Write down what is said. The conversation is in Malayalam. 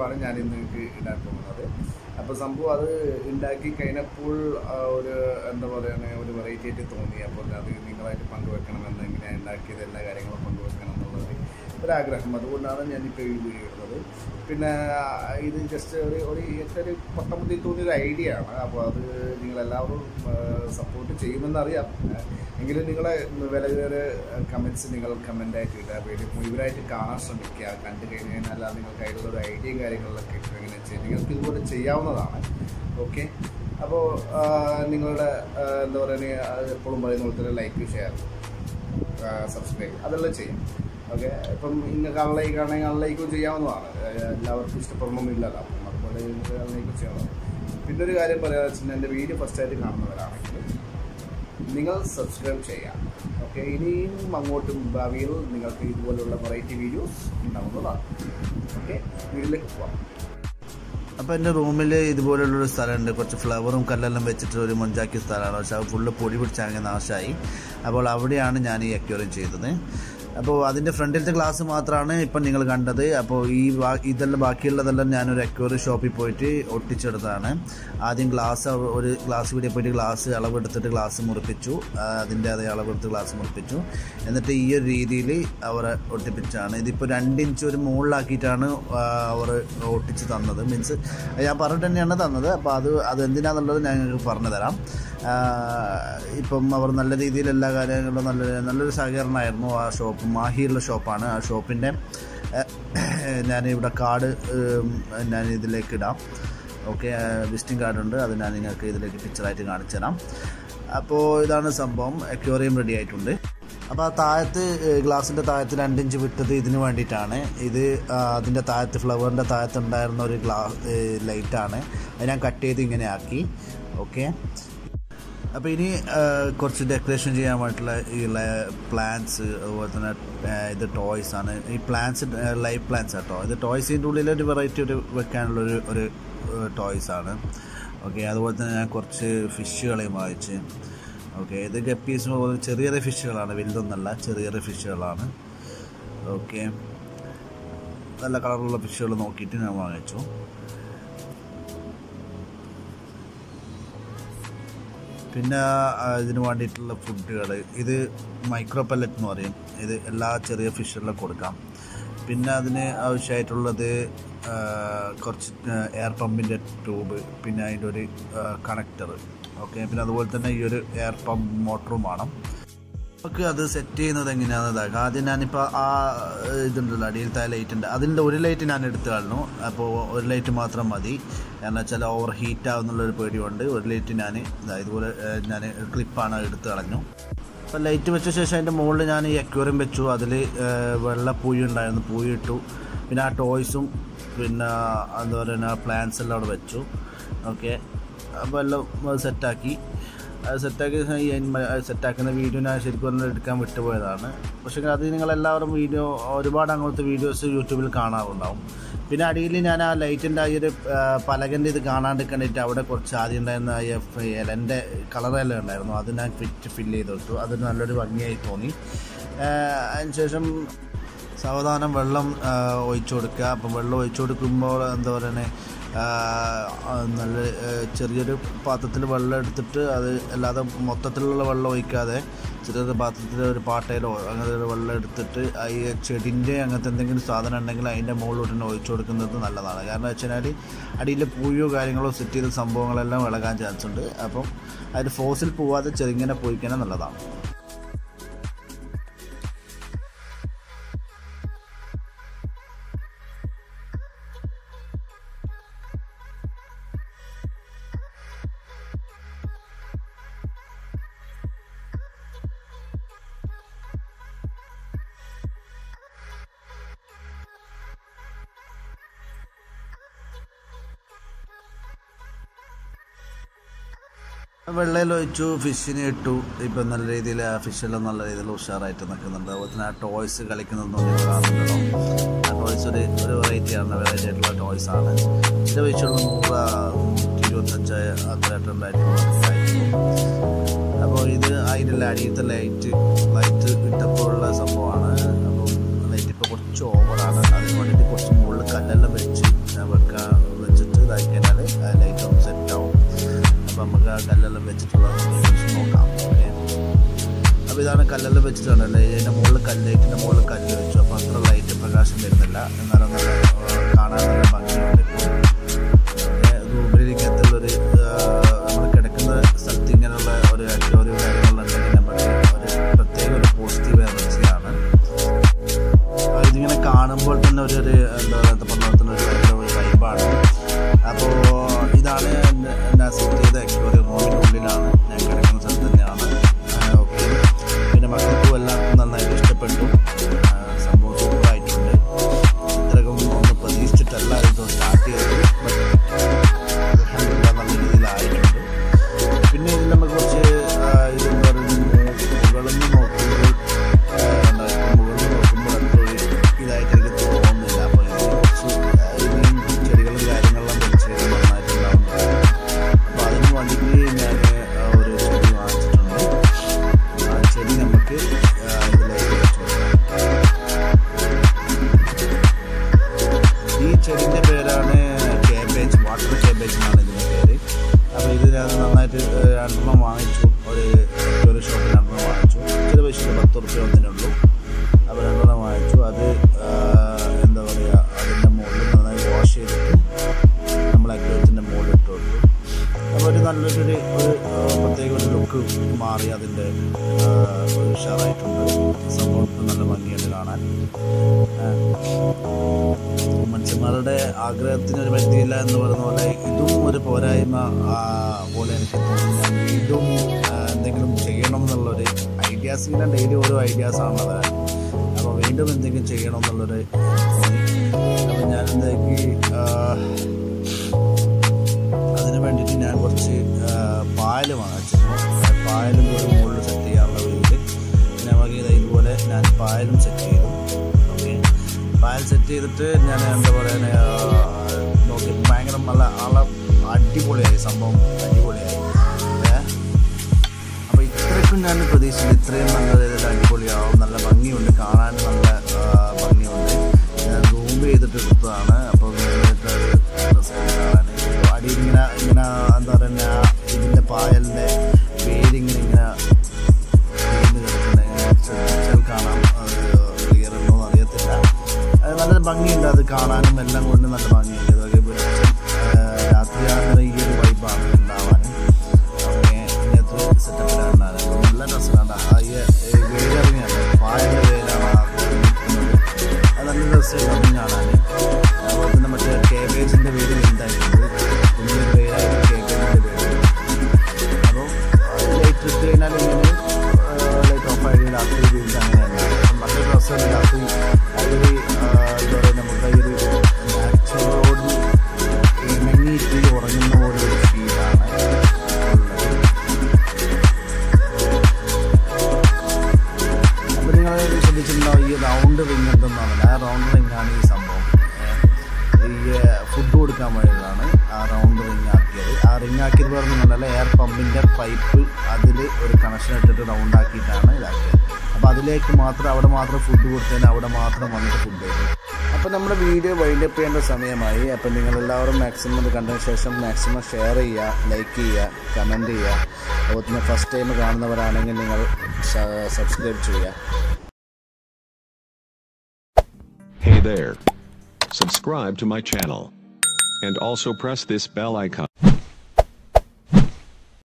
സംഭവമാണ് ഞാൻ ഇന്ന് നിങ്ങൾക്ക് ഇടാൻ പോകുന്നത് അപ്പോൾ സംഭവം അത് ഉണ്ടാക്കി കഴിഞ്ഞപ്പോൾ ആ, ഒരു എന്താ പറയുക ഒരു വെറൈറ്റി ആയിട്ട് തോന്നി അപ്പോൾ അത് നിങ്ങളായിട്ട് പങ്കുവെക്കണമെന്ന് എങ്ങനെയാണ് ഉണ്ടാക്കിയത് എല്ലാ കാര്യങ്ങളും പങ്കുവെക്കണം എന്നുള്ളത് ഒരാഗ്രഹം അതുകൊണ്ടാണ് ഞാനിപ്പോൾ ഈ വീഡിയോ ഇടുന്നത് പിന്നെ ആ, ഇത് ജസ്റ്റ് ഒരു ഒരു ഏറ്റൊരു പൊട്ടമുട്ടി തോന്നിയൊരു ഐഡിയ ആണ് അപ്പോൾ അത് നിങ്ങളെല്ലാവരും സപ്പോർട്ട് ചെയ്യുമെന്നറിയാം എങ്കിലും നിങ്ങളെ വിലകേറെ കമൻറ്റ്സ് നിങ്ങൾ കമൻ്റായിട്ട് ഇടുക വീഡിയോ മുഴുവനായിട്ട് കാണാൻ ശ്രമിക്കുക കണ്ടു കഴിഞ്ഞ് കഴിഞ്ഞാൽ അത് നിങ്ങൾക്ക് അതിലുള്ള ഒരു ഐഡിയയും കാര്യങ്ങളിലൊക്കെ എങ്ങനെ ചെയ്യും നിങ്ങൾക്ക് ഇതുപോലെ ചെയ്യാവുന്നതാണ് ഓക്കെ അപ്പോൾ നിങ്ങളുടെ ആ, എന്താ പറയുക എപ്പോഴും പറയുന്ന പോലെ തന്നെ ലൈക്ക് ഷെയർ സബ്സ്ക്രൈബ് അതെല്ലാം ചെയ്യും ഓക്കെ ഇപ്പം നിങ്ങൾക്ക് അൺലൈക്കാണെങ്കിൽ അൺലൈക്കും ചെയ്യാവുന്നതാണ് ഏഹ് എല്ലാവർക്കും ഇഷ്ടപ്പെടണമെന്നില്ലല്ലോ അപ്പം അതുപോലെ നിങ്ങൾക്ക് അൺലൈക്കും ചെയ്യാവുന്നതാണ് പിന്നെ ഒരു കാര്യം പറയാന്ന് വെച്ചാൽ എൻ്റെ വീഡിയോ ഫസ്റ്റായിട്ട് കാണുന്നവരാണെങ്കിൽ നിങ്ങൾ സബ്സ്ക്രൈബ് ചെയ്യാം ഓക്കെ ഇനിയും അങ്ങോട്ടും ഭാവിയിൽ നിങ്ങൾക്ക് ഇതുപോലുള്ള വെറൈറ്റി വീഡിയോസ് ഉണ്ടാവുന്നതാണ് ഓക്കെ വീട്ടിലേക്ക് പോവാം അപ്പോൾ എൻ്റെ റൂമിൽ ഇതുപോലുള്ളൊരു സ്ഥലമുണ്ട് കുറച്ച് ഫ്ലവറും കല്ലെല്ലാം വെച്ചിട്ട് ഒരു മൊഞ്ചാക്കിയ സ്ഥലമാണ് പക്ഷെ അത് ഫുള്ള് പൊടി പിടിച്ചങ്ങനെ നാശമായി അപ്പോൾ അവിടെയാണ് ഞാൻ ഈ അക്വേറിയം ചെയ്തത് അപ്പോൾ അതിൻ്റെ ഫ്രണ്ടിലത്തെ ഗ്ലാസ് മാത്രമാണ് ഇപ്പം നിങ്ങൾ കണ്ടത് അപ്പോൾ ഈ ബാ- ഇതെല്ലാം ബാക്കിയുള്ളതെല്ലാം ഞാനൊരു അക്വേറിയം ഷോപ്പിൽ പോയിട്ട് ഒട്ടിച്ചെടുത്തതാണ് ആദ്യം ഗ്ലാസ് ഒരു ഗ്ലാസ് വീടിൽ പോയിട്ട് ഗ്ലാസ് അളവെടുത്തിട്ട് ഗ്ലാസ് മുറിപ്പിച്ചു ആ, അതിൻ്റെ അതേ അളവെടുത്ത് ഗ്ലാസ് മുറിപ്പിച്ചു എന്നിട്ട് ഈ ഒരു രീതിയിൽ അവർ ഒട്ടിപ്പിച്ചാണ് ഇതിപ്പോൾ രണ്ട് ഇഞ്ച് ഒരു മുകളിലാക്കിയിട്ടാണ് ആ, അവർ ഒട്ടിച്ച് തന്നത് മീൻസ് ഞാൻ പറഞ്ഞിട്ട് തന്നെയാണ് തന്നത് അപ്പോൾ അത് അത് എന്തിനാന്നുള്ളത് ഞാൻ നിങ്ങൾക്ക് പറഞ്ഞു തരാം ആ, ഇപ്പം അവർ നല്ല രീതിയിൽ എല്ലാ കാര്യങ്ങളും നല്ല നല്ലൊരു സഹകരണമായിരുന്നു ആ ഷോപ്പ് മാഹിയുള്ള ഷോപ്പാണ് ആ ഷോപ്പിൻ്റെ ഞാൻ ഇവിടെ കാർഡ് ഞാൻ ഇതിലേക്ക് ഇടാം ഓക്കെ വിസിറ്റിംഗ് കാർഡുണ്ട് അത് ഞാൻ നിങ്ങൾക്ക് ഇതിലേക്ക് പിക്ചറായിട്ട് കാണിച്ചു തരാം അപ്പോൾ ഇതാണ് സംഭവം അക്വേറിയം റെഡി ആയിട്ടുണ്ട് അപ്പോൾ ആ താഴത്ത് ഗ്ലാസിൻ്റെ താഴത്ത് രണ്ട് ഇഞ്ച് വിട്ടത് ഇതിന് വേണ്ടിയിട്ടാണ് ഇത് ആ, അതിൻ്റെ താഴത്ത് ഫ്ലവറിൻ്റെ താഴത്ത് ഉണ്ടായിരുന്ന ഒരു ഗ്ലാ ലൈറ്റാണ് അത് ഞാൻ കട്ട് ചെയ്ത് ഇങ്ങനെ ആക്കി ഓക്കെ അപ്പോൾ ഇനി ആ, കുറച്ച് ഡെക്കറേഷൻ ചെയ്യാൻ വേണ്ടിയിട്ടുള്ള ഈ പ്ലാന്റ്സ് അതുപോലെ തന്നെ ആ, ഇത് ടോയ്സ് ആണ് ഈ പ്ലാന്റ്സ് ലൈവ് പ്ലാന്റ്സ് ആട്ടോ ഇത് ടോയ്സിൻ്റെ ഉള്ളിൽ ഒരു വെറൈറ്റി ഒരു വെക്കാനുള്ള ഒരു ഒരു ടോയ്സ് ആണ് ഓക്കെ അതുപോലെ തന്നെ ഞാൻ കുറച്ച് ഫിഷുകളെയും വാങ്ങിച്ച് ഓക്കെ ഇത് ഗപ്പീസ് പോലെ ചെറിയ ചെറിയ ഫിഷുകളാണ് വലുതൊന്നല്ല ചെറിയ ചെറിയ ഫിഷുകളാണ് ഓക്കെ നല്ല കളറുള്ള ഫിഷുകൾ നോക്കിയിട്ട് ഞാൻ വാങ്ങിച്ചു പിന്നെ ആ, ഇതിന് വേണ്ടിയിട്ടുള്ള ഫുഡുകൾ ഇത് മൈക്രോ പല്ലറ്റ് എന്ന് പറയും ഇത് എല്ലാ ചെറിയ ഫിഷുകളിലും കൊടുക്കാം പിന്നെ അതിന് ആവശ്യമായിട്ടുള്ളത് ആ, കുറച്ച് എയർ പമ്പിൻ്റെ ട്യൂബ് പിന്നെ അതിൻ്റെ ഒരു കണക്ടർ ഓക്കെ പിന്നെ അതുപോലെ തന്നെ ഈ ഒരു എയർ പമ്പ് മോട്ടറും വേണം നമുക്ക് അത് സെറ്റ് ചെയ്യുന്നത് എങ്ങനെയാണെന്ന് ഇതാക്കാം ആദ്യം ഞാനിപ്പോൾ ആ ഏഹ്, ഇതുണ്ടല്ലോ അടിയിലത്തെ ലൈറ്റ് ഉണ്ട് അതിൻ്റെ ഒരു ലൈറ്റ് ഞാൻ എടുത്ത് കളഞ്ഞു അപ്പോൾ ഒരു ലൈറ്റ് മാത്രം മതി കാരണം വെച്ചാൽ ഓവർ ഹീറ്റ് ആവുന്നുള്ളൊരു പേടിയുണ്ട് ഒരു ലൈറ്റ് ഞാൻ ഇതാ ഇതുപോലെ ഏഹ്, ഞാൻ ക്ലിപ്പാണ് എടുത്ത് കളഞ്ഞു അപ്പോൾ ലൈറ്റ് വെച്ച ശേഷം അതിൻ്റെ മുകളിൽ ഞാൻ ഈ അക്വേറിയം വെച്ചു അതിൽ വെള്ള പൂയി ഉണ്ടായിരുന്നു പൂയി ഇട്ടു പിന്നെ ആ ടോയ്സും പിന്നെ എന്താ പറയുക പ്ലാന്റ്സ് എല്ലാം അവിടെ വെച്ചു ഓക്കെ അപ്പോൾ എല്ലാം സെറ്റാക്കി അത് സെറ്റാക്കിയ ശേഷം ഈ അനിമ- അത് സെറ്റാക്കുന്ന വീഡിയോ ഞാൻ ശരിക്കും പറഞ്ഞാൽ എടുക്കാൻ വിട്ടുപോയതാണ് പക്ഷേ അത് നിങ്ങളെല്ലാവരും വീഡിയോ ഒരുപാട് അങ്ങനത്തെ വീഡിയോസ് യൂട്യൂബിൽ കാണാറുണ്ടാവും പിന്നെ അടിയിൽ ഞാൻ ആ ലൈറ്റിൻ്റെ ആ ഒരു പലകൻ്റെ ഇത് കാണാണ്ട് കണ്ടിട്ട് അവിടെ കുറച്ച് ആദ്യം ഉണ്ടായിരുന്ന ആ എഫ് ഇലൻ്റെ കളറെല്ലാം ഉണ്ടായിരുന്നു അത് ഞാൻ ഫിറ്റ് ഫില്ല് ചെയ്ത് കൊടുത്തു അത് നല്ലൊരു ഭംഗിയായി തോന്നി അതിനുശേഷം സാവധാനം വെള്ളം ആ, ഒഴിച്ചു കൊടുക്കുക അപ്പം വെള്ളം ഒഴിച്ചു കൊടുക്കുമ്പോൾ എന്താ പറയുന്നത് നല്ല ആ, ചെറിയൊരു പാത്രത്തിൽ വെള്ളം എടുത്തിട്ട് അത് അല്ലാതെ മൊത്തത്തിലുള്ള വെള്ളം ഒഴിക്കാതെ ചെറിയൊരു പാത്രത്തിൽ ഒരു പാട്ടയിലോ അങ്ങനെ ഒരു വെള്ളം എടുത്തിട്ട് ആ ഈ ചെടിൻ്റെ അങ്ങനത്തെ എന്തെങ്കിലും സാധനം ഉണ്ടെങ്കിൽ അതിൻ്റെ മുകളിലോട്ട് തന്നെ ഒഴിച്ചു കൊടുക്കുന്നത് നല്ലതാണ് കാരണം വെച്ച് കഴിഞ്ഞാൽ അടിയിൽ പൂയോ കാര്യങ്ങളോ സെറ്റ് ചെയ്ത സംഭവങ്ങളെല്ലാം ഇളകാൻ ചാൻസ് ഉണ്ട് അപ്പം അതിൽ ഫോസിൽ പോവാതെ ചെറുങ്ങനെ പോയിക്കാനെ നല്ലതാണ് വെള്ളയിൽ ഒഴിച്ചു ഫിഷിനെ ഇട്ടു ഇപ്പം നല്ല രീതിയിൽ ആ ഫിഷെല്ലാം നല്ല രീതിയിൽ ഉഷാറായിട്ട് നിൽക്കുന്നുണ്ട് അതുപോലെ തന്നെ ആ ടോയ്സ് കളിക്കുന്നതൊന്നും നിങ്ങൾ കാണുന്നുണ്ടല്ലോ ആ ടോയ്സ് ഒരു ഒരു വെറൈറ്റിയാണ് വെറൈറ്റി ആയിട്ടുള്ള ടോയ്സ് ആണ് ഇത് വെച്ചുള്ള നൂറ് നൂറ്റി ഇരുപത്തഞ്ച് അത്രയായിട്ടുണ്ടായിരുന്നു അപ്പോൾ ഇത് അതിൻ്റെ അടിയത്തെ ലൈറ്റ് ലൈറ്റ് ഇട്ടപ്പോഴുള്ള സംഭവമാണ് അപ്പം ലൈറ്റ് ഇപ്പോൾ കുറച്ച് ഓവറാണ് അതിന് വേണ്ടിയിട്ട് കുറച്ച് മുകളിൽ കല്ലെല്ലാം വെച്ച് ഞാൻ വെക്കണം കല്ലെല്ലാം വെച്ചിട്ടുള്ളത് നോക്കാം ഓക്കെ അപ്പോൾ ഇതാണ് കല്ലെല്ലാം വെച്ചിട്ടുണ്ടല്ലോ ഇതിൻ്റെ മുകളിൽ കല്ലേറ്റിൻ്റെ മുകളിൽ കല്ല് വെച്ചു അപ്പോൾ അത്ര ലൈറ്റ് പ്രകാശം വരുന്നില്ല എന്നാലും നല്ല ആ, കാണാൻ നല്ല ഭംഗിയുണ്ട് റൂമിലിരിക്കത്തുള്ളൊരു നമ്മൾ കിടക്കുന്ന സ്ഥലത്ത് ഇങ്ങനെയുള്ള ഒരു അക്യോറിയോ കാര്യങ്ങളുണ്ടെങ്കിൽ നമുക്ക് ഒരു പ്രത്യേക ഒരു പോസിറ്റീവ് എനർജിയാണ് ആ, ഇതിങ്ങനെ കാണുമ്പോൾ തന്നെ ഒരു ഒരു എന്താ പറയുക പറഞ്ഞ ഒരു ഭയങ്കര ഒരു വൈബാണ് അപ്പോൾ ഇതാണ് എന്നെ- എന്നെ സെറ്റ് ചെയ്ത അക്യോറിയം റൂമിൻ്റെ ഉള്ളിലാണ് ഞാൻ കിടക്കുന്ന സ്ഥലത്ത് തന്നെയാണ് ഓക്കെ പിന്നെ മക്കൾക്കും എല്ലാവർക്കും നന്നായിട്ട് ഇഷ്ടപ്പെട്ടു ആ, സംഭവം സൂപ്പറായിട്ടുണ്ട് ഇത്രയും ഒന്ന് പ്രതീക്ഷിച്ചിട്ടല്ല ഇത് സ്റ്റാർട്ട് ചെയ്തത് ബട്ട് അൽഹംദുലില്ലാ നല്ല രീതിയിലായിട്ടുണ്ട് പിന്നെ ഇതിൽ നമുക്ക് കുറച്ച് ആ, ഇതെന്താ പറയുക മുകളിൽ നിന്ന് നോക്കുമ്പോൾ ആ, എന്താ മുകളിൽ നിന്ന് നോക്കുമ്പോൾ അത്ര ഒരു ഇതായിട്ട് എനിക്ക് തോന്നുന്നില്ല അപ്പോൾ ഇതിന് കുറച്ച് ആ, ഇനിയും ചെടികളും കാര്യങ്ങളെല്ലാം വെച്ച് നന്നായിട്ടുണ്ടാവുന്നുണ്ട് അപ്പോൾ അതിന് വേണ്ടിയിട്ട് ഞാൻ ആ, ഒരു ചെടി വാങ്ങിച്ചിട്ടുണ്ട് ആ ചെടി നമുക്ക് ആ, ഇതിലേക്ക് വെച്ച് കൊടുക്കാം ഈ ചെടിൻ്റെ പേരാണ് കേബേജ് വാട്ടർ കേബേജ് എന്നാണ് ഇതിൻ്റെ പേര് അപ്പോൾ ഇത് ഞാൻ നന്നായിട്ട് ഏഹ്, രണ്ടെണ്ണം വാങ്ങിച്ചു ഒരു ഒരു ഷോപ്പിൽ രണ്ടെണ്ണം വാങ്ങിച്ചു ചെറിയ പൈസ പത്ത് റുപ്യ ഒന്നിനേ ഉള്ളൂ അപ്പോൾ രണ്ടെണ്ണം വാങ്ങിച്ചു അത് ആഹ്, എന്താ പറയുക അതിൻ്റെ മുകളിൽ നന്നായി വാഷ് ചെയ്തിട്ട് നമ്മൾ അക്വേറ്റിൻ്റെ മുകളിൽ ഇട്ട് കൊടുത്തു അപ്പോൾ ഒരു നല്ലൊരു ഒരു ഒരു, ആഹ്, പ്രത്യേക ഒരു ലുക്ക് മാറി അതിൻ്റെ ആഹ്, ഒരു ഉഷാറായിട്ടുണ്ട് സംഭവം ഇപ്പം നല്ല ഭംഗിയുണ്ട് കാണാൻ മനുഷ്യന്മാരുടെ ആഗ്രഹത്തിന് ഒരു പരിധിയില്ല എന്ന് പറയുന്ന പോലെ ഇതും ഒരു പോരായ്മ ആ, പോലെ എനിക്ക് തോന്നുന്നു ഞാൻ വീണ്ടും ആ, എന്തെങ്കിലും ചെയ്യണം എന്നുള്ളൊരു ഐഡിയാസ് ഇങ്ങനെ ഡെയിലി ഓരോ ഐഡിയാസ് ആണത് അപ്പോൾ വീണ്ടും എന്തെങ്കിലും ചെയ്യണം എന്നുള്ളൊരു തോന്നി അപ്പോൾ ഞാൻ എന്തൊക്കെ അതിന് വേണ്ടിയിട്ട് ഞാൻ കുറച്ച് ആ, പായൽ വാങ്ങിച്ചിരുന്നു ആ പായലും ഒരു മുകളിൽ സെറ്റ് ചെയ്യാനുള്ള രീതിയിൽ പിന്നെ നമുക്ക് ഇത് ഇതുപോലെ ഞാൻ പായലും സെറ്റ് ചെയ്തു ഓക്കെ പായൽ സെറ്റ് ചെയ്തിട്ട് ഞാൻ എന്താ പറയുക നോക്കി ഭയങ്കര നല്ല ആളെ അടിപൊളിയായി സംഭവം അടിപൊളിയായി ഏ അപ്പോൾ ഇത്രയ്ക്കും ഞാൻ പ്രതീക്ഷിച്ചില്ല ഇത്രയും നല്ല രീതിയിൽ അടിപൊളിയാവും നല്ല ഭംഗിയുണ്ട് കാണാൻ നല്ല ആ, ഭംഗിയുണ്ട് ഞാൻ റൂം ചെയ്തിട്ട് എടുത്തതാണ് അപ്പോൾ നേരിട്ട് ഒരു രസമായിട്ട് കാണാൻ അപ്പോൾ അടിയിൽ ഇങ്ങനെ ഇങ്ങനെ എന്താ പറയുക ഇതിൻ്റെ പായലിൻ്റെ വേരിങ്ങനെ ഇങ്ങനെ വീണ് കിടക്കുന്നത് ഇങ്ങനെ ശ്രദ്ധിച്ചാൽ കാണാം അത് ക്ലിയർ ഉണ്ടോ എന്ന് അറിയത്തില്ല അത് നല്ല ഭംഗിയുണ്ട് അത് കാണാനും എല്ലാം കൊണ്ട് നല്ല ഭംഗിയുണ്ട് ഇതൊക്കെ വെളിച്ചം രാത്രിയാകുന്ന ഈ ഒരു വൈബാണ് ഉണ്ടാവാൻ ഓക്കെ ഇങ്ങനത്തെ സെറ്റപ്പിലാണ് ഉണ്ടാകുന്നത് നല്ല രസമാണ് ആ ഈ വേരിറങ്ങിയാണ് പായൻ്റെ വേരാണ് ആ നിൽക്കുന്നത് അത് നല്ല രസമാണ് കാണാൻ അതുപോലെ തന്നെ മറ്റേ കേബേജിൻ്റെ വേര് വലുതായിട്ടുണ്ട് കുഞ്ഞൊരു വേരായിട്ട് കേബേജിൻ്റെ വേര് അപ്പോൾ ലൈറ്റ് ഇട്ട് കഴിഞ്ഞാൽ ഇങ്ങനെ ലൈറ്റ് ഓഫ് ആയി രാത്രി വീണ്ടും അങ്ങനെയല്ല അപ്പം നല്ല രസമാണ് രാത്രി അതൊരു എന്താ പറയുക നമുക്ക് ഈ ഒരു നാച്ചുറലോട് ഇണങ്ങിയിട്ട് ഉറങ്ങുന്ന പോലെ ഒരു ഫീലാണ് ഉള്ളത് അപ്പോൾ നിങ്ങൾ ശ്രദ്ധിച്ചിട്ടുണ്ടാവും ഈ റൗണ്ട് റിങ് എന്തെന്നാണ് ആ റൗണ്ട് റിങ്ങാണ് ഈ സംഭവം ഏഹ് ഈ ഫുഡ് കൊടുക്കാൻ വേണ്ടിയിട്ടാണ് ആ റൗണ്ട് റിങ് ആക്കിയത് ആ റിങ് ആക്കിയത് പറഞ്ഞല്ല എയർ പമ്പിൻ്റെ പൈപ്പ് അതിൽ ഒരു കണക്ഷൻ ഇട്ടിട്ട് റൗണ്ട് ആക്കിയിട്ടാണ് ഇതാക്കിയത് അപ്പോൾ അതിലേക്ക് മാത്രം അവിടെ മാത്രം ഫുഡ് കൊടുത്തതിന് അവിടെ മാത്രം വന്നിട്ട് ഫുഡ് ചെയ്തു അപ്പോൾ നമ്മുടെ വീഡിയോ വൈൻഡ് അപ്പ് ചെയ്യേണ്ട സമയമായി അപ്പോൾ നിങ്ങളെല്ലാവരും മാക്സിമം ഇത് കണ്ടതിന് ശേഷം മാക്സിമം ഷെയർ ചെയ്യുക ലൈക്ക് ചെയ്യുക കമൻറ്റ് ചെയ്യുക അതുപോലെ തന്നെ ഫസ്റ്റ് ടൈം കാണുന്നവരാണെങ്കിൽ നിങ്ങൾ സബ്സ്ക്രൈബ് ചെയ്യുക Hey there. Subscribe to my channel. And also press this bell icon.